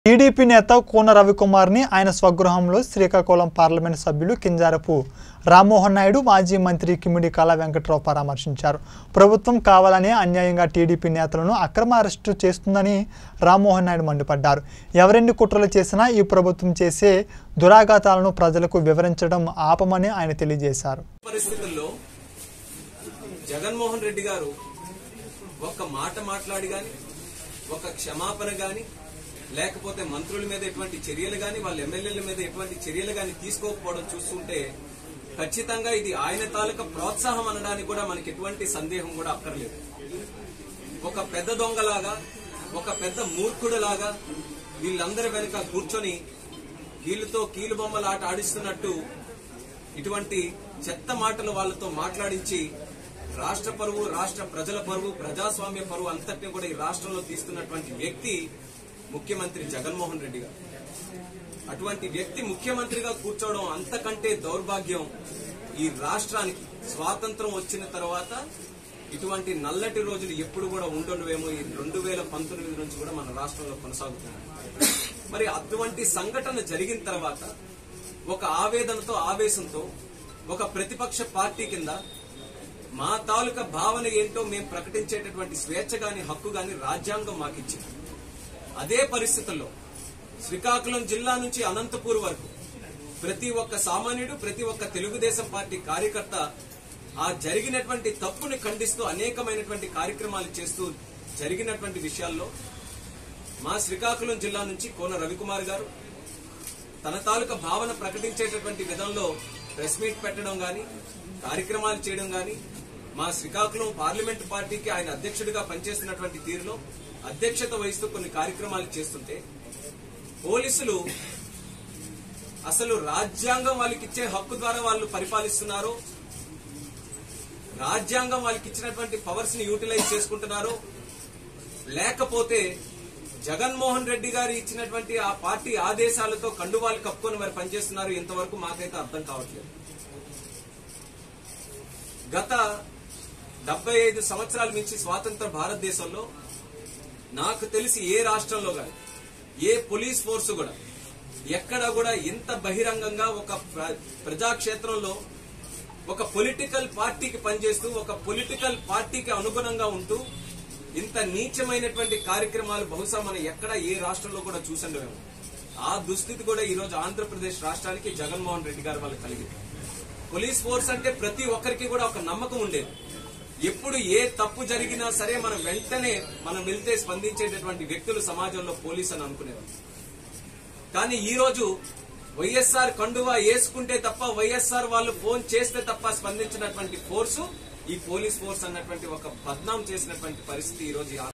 TDP నేత కూన రవికుమార్ని ఆయన స్వగృహంలో Srikakulam parliament సభ్యులు కింజారపు రామ్మోహన్ నాయుడు మాజీ మంత్రి కిమిడి కళా వెంకట్రావు పరామర్శించారు ప్రభుత్వం కావాలనే అన్యాయంగా టీడీపీ నేతలను అక్రమ అరెస్టు చేస్తుందని రామ్మోహన్ నాయుడు మండిపడ్డారు ఎవరెన్ని కుట్రలు చేసినా ఈ ప్రభుత్వం చేసే దురాఘాతాలను ప్రజలకు వివరించడం ఆపమని ఆయన తెలియజేశారు పరిస్థితుల్లో జగన్మోహన్ రెడ్డి గారు ఒక్క మాట మాట్లాడి గాని ఒక క్షమాపణ గాని లేకపోతే మంత్రుల మీద ఎటువంటి చర్యలు గాని వాళ్ళ ఎమ్మెల్యేల మీద ఎటువంటి చర్యలు గాని తీసుకోకపోవడం చూస్తుంటే ఖచ్చితంగా ఇది ఆయన తాలూకా ప్రోత్సాహం అనడానికి కూడా మనకి ఎటువంటి సందేహం కూడా అక్కర్లేదు ఒక పెద్ద దొంగలాగా ఒక పెద్ద మూర్ఖుడులాగా వీళ్ళందరి వెనుక కూర్చొని వీళ్ళతో కీలు బొమ్మలు ఆట ఆడిస్తున్నట్టు ఇటువంటి చెత్త మాటలు వాళ్ళతో మాట్లాడించి రాష్ట్ర పరువు రాష్ట్ర ప్రజల పరువు ప్రజాస్వామ్య పరువు అంతటిని కూడా ఈ రాష్ట్రంలో తీస్తున్నటువంటి వ్యక్తి ముఖ్యమంత్రి జగన్మోహన్ రెడ్డి గారు అటువంటి వ్యక్తి ముఖ్యమంత్రిగా కూర్చోవడం అంతకంటే దౌర్భాగ్యం ఈ రాష్ట్రానికి స్వాతంత్రం వచ్చిన తర్వాత ఇటువంటి నల్లటి రోజులు ఎప్పుడు కూడా ఉండనువేమో ఈ రెండు వేల పంతొమ్మిది నుంచి కూడా మన రాష్ట్రంలో కొనసాగుతున్నాయి మరి అటువంటి సంఘటన జరిగిన తర్వాత ఒక ఆవేదనతో ఆవేశంతో ఒక ప్రతిపక్ష పార్టీ కింద మా తాలూకా భావన ఏంటో మేము ప్రకటించేటటువంటి స్వేచ్ఛ గాని హక్కు గాని రాజ్యాంగం మాకిచ్చింది అదే పరిస్థితుల్లో శ్రీకాకుళం జిల్లా నుంచి అనంతపూర్ వరకు ప్రతి ఒక్క సామాన్యుడు ప్రతి ఒక్క తెలుగుదేశం పార్టీ కార్యకర్త ఆ జరిగినటువంటి తప్పుని ఖండిస్తూ అనేకమైనటువంటి కార్యక్రమాలు చేస్తూ జరిగినటువంటి విషయాల్లో మా శ్రీకాకుళం జిల్లా నుంచి కోన రవికుమార్ గారు తన తాలూకా భావన ప్రకటించేటటువంటి విధంలో ప్రెస్ మీట్ పెట్టడం గాని కార్యక్రమాలు చేయడం గాని మా శ్రీకాకుళం పార్లమెంట్ పార్టీకి ఆయన అధ్యక్షుడిగా పనిచేస్తున్నటువంటి తీరులో అధ్యక్షత వహిస్తూ కొన్ని కార్యక్రమాలు చేస్తుంటే పోలీసులు అసలు రాజ్యాంగం వాళ్ళకి ఇచ్చే హక్కు ద్వారా వాళ్ళు పరిపాలిస్తున్నారో రాజ్యాంగం వాళ్ళకి ఇచ్చినటువంటి పవర్స్ ని యూటిలైజ్ చేసుకుంటున్నారో లేకపోతే జగన్మోహన్ రెడ్డి గారు ఇచ్చినటువంటి ఆ పార్టీ ఆదేశాలతో కండువాలు కప్పుకొని మరి పనిచేస్తున్నారు ఇంతవరకు మాకైతే అర్థం కావట్లేదు గత డెబ్బై ఐదు సంవత్సరాల నుంచి స్వాతంత్ర భారతదేశంలో నాకు తెలిసి ఏ రాష్ట్రంలో కానీ ఏ పోలీస్ ఫోర్స్ కూడా ఎక్కడ కూడా ఇంత బహిరంగంగా ఒక ప్ర- ప్రజాక్షేత్రంలో ఒక పొలిటికల్ పార్టీకి పనిచేస్తూ ఒక పొలిటికల్ పార్టీకి అనుగుణంగా ఉంటూ ఇంత నీచమైనటువంటి కార్యక్రమాలు బహుశా మనం ఎక్కడ ఏ రాష్ట్రంలో కూడా చూసండమేమో ఆ దుస్థితి కూడా ఈ రోజు ఆంధ్రప్రదేశ్ రాష్ట్రానికి జగన్మోహన్ రెడ్డి గారు వాళ్ళకి కలిగింది పోలీస్ ఫోర్స్ అంటే ప్రతి ఒక్కరికి కూడా ఒక నమ్మకం ఉండేది ఎప్పుడు ఏ తప్పు జరిగినా సరే మనం వెంటనే మనం వెళ్తే స్పందించేటటువంటి వ్యక్తులు సమాజంలో పోలీస్ అని అనుకునేవారు కానీ ఈ రోజు వైఎస్ఆర్ కండువా వేసుకుంటే తప్ప వైఎస్ఆర్ వాళ్ళు ఫోన్ చేస్తే తప్ప స్పందించినటువంటి ఫోర్సు ఈ పోలీస్ ఫోర్స్ అన్నటువంటి ఒక బద్నాం చేసినటువంటి పరిస్థితి ఈ రోజు ఈ